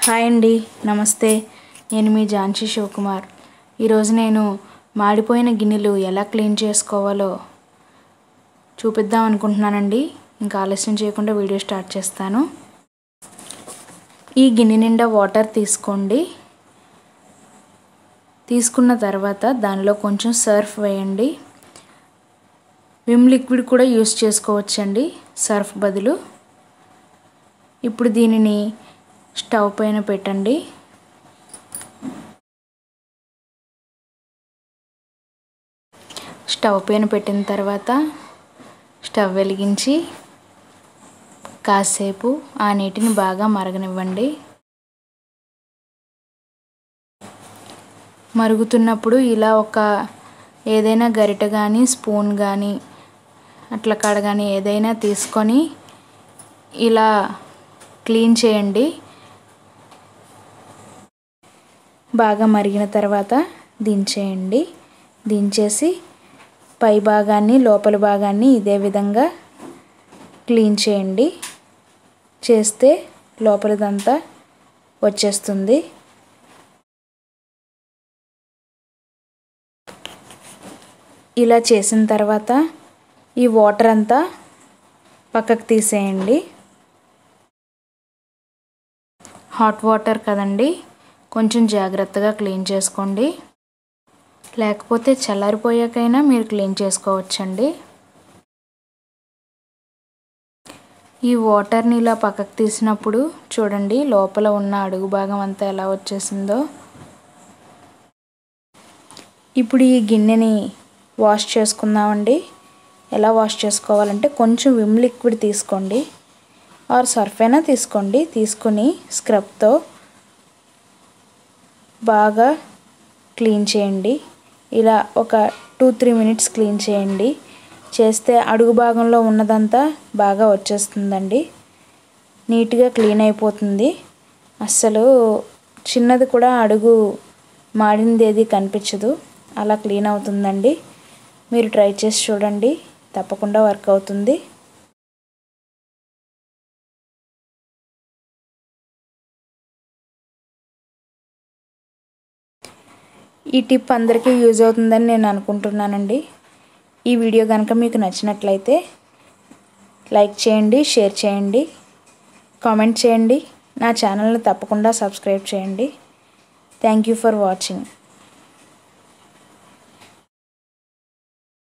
hi అండి నమస్తే నేను మీ ఝాన్సీ శివకుమార్ ఈరోజు నేను మాడిపోయిన గిన్నెలు ఎలా క్లీన్ చేసుకోవాలో చూపిద్దాం అనుకుంటున్నానండి ఇంకా ఆలస్యం చేయకుండా వీడియో స్టార్ట్ చేస్తాను ఈ గిన్నె నిండా వాటర్ తీసుకోండి తీసుకున్న తర్వాత దానిలో కొంచెం సర్ఫ్ వేయండి విమ్ లిక్విడ్ కూడా యూస్ చేసుకోవచ్చండి సర్ఫ్ బదులు ఇప్పుడు దీనిని స్టవ్ పైన పెట్టండి స్టవ్ పైన పెట్టిన తర్వాత స్టవ్ వెలిగించి కాసేపు ఆ నీటిని బాగా మరగనివ్వండి మరుగుతున్నప్పుడు ఇలా ఒక ఏదైనా గరిట కానీ స్పూన్ కానీ అట్ల కాడ కానీ ఏదైనా తీసుకొని ఇలా క్లీన్ చేయండి బాగా మరిగిన తర్వాత దించేయండి దించేసి పై భాగాన్ని లోపల భాగాన్ని ఇదే విధంగా క్లీన్ చేయండి చేస్తే లోపలదంతా వచ్చేస్తుంది ఇలా చేసిన తర్వాత ఈ వాటర్ అంతా పక్కకు తీసేయండి హాట్ వాటర్ కదండి కొంచెం జాగ్రత్తగా క్లీన్ చేసుకోండి లేకపోతే చల్లారిపోయాకైనా మీరు క్లీన్ చేసుకోవచ్చండి ఈ వాటర్ని ఇలా పక్కకు తీసినప్పుడు చూడండి లోపల ఉన్న అడుగు భాగం అంతా ఎలా వచ్చేసిందో ఇప్పుడు ఈ గిన్నెని వాష్ చేసుకుందామండి ఎలా వాష్ చేసుకోవాలంటే కొంచెం విమ్ లిక్విడ్ తీసుకోండి ఆర్ సర్ఫ్ అయినా తీసుకోండి తీసుకుని స్క్రబ్తో బాగా క్లీన్ చేయండి ఇలా ఒక టూ త్రీ మినిట్స్ క్లీన్ చేయండి చేస్తే అడుగు భాగంలో ఉన్నదంతా బాగా వచ్చేస్తుందండి నీట్గా క్లీన్ అయిపోతుంది అస్సలు చిన్నది కూడా అడుగు మాడింది ఏది కనిపించదు అలా క్లీన్ అవుతుందండి మీరు ట్రై చేసి చూడండి తప్పకుండా వర్క్ అవుతుంది ఈ టిప్ అందరికీ యూజ్ అవుతుందని నేను అనుకుంటున్నానండి ఈ వీడియో కనుక మీకు నచ్చినట్లయితే లైక్ చేయండి షేర్ చేయండి కామెంట్ చేయండి నా ఛానల్ని తప్పకుండా సబ్స్క్రైబ్ చేయండి థ్యాంక్ యూ ఫర్ వాచింగ్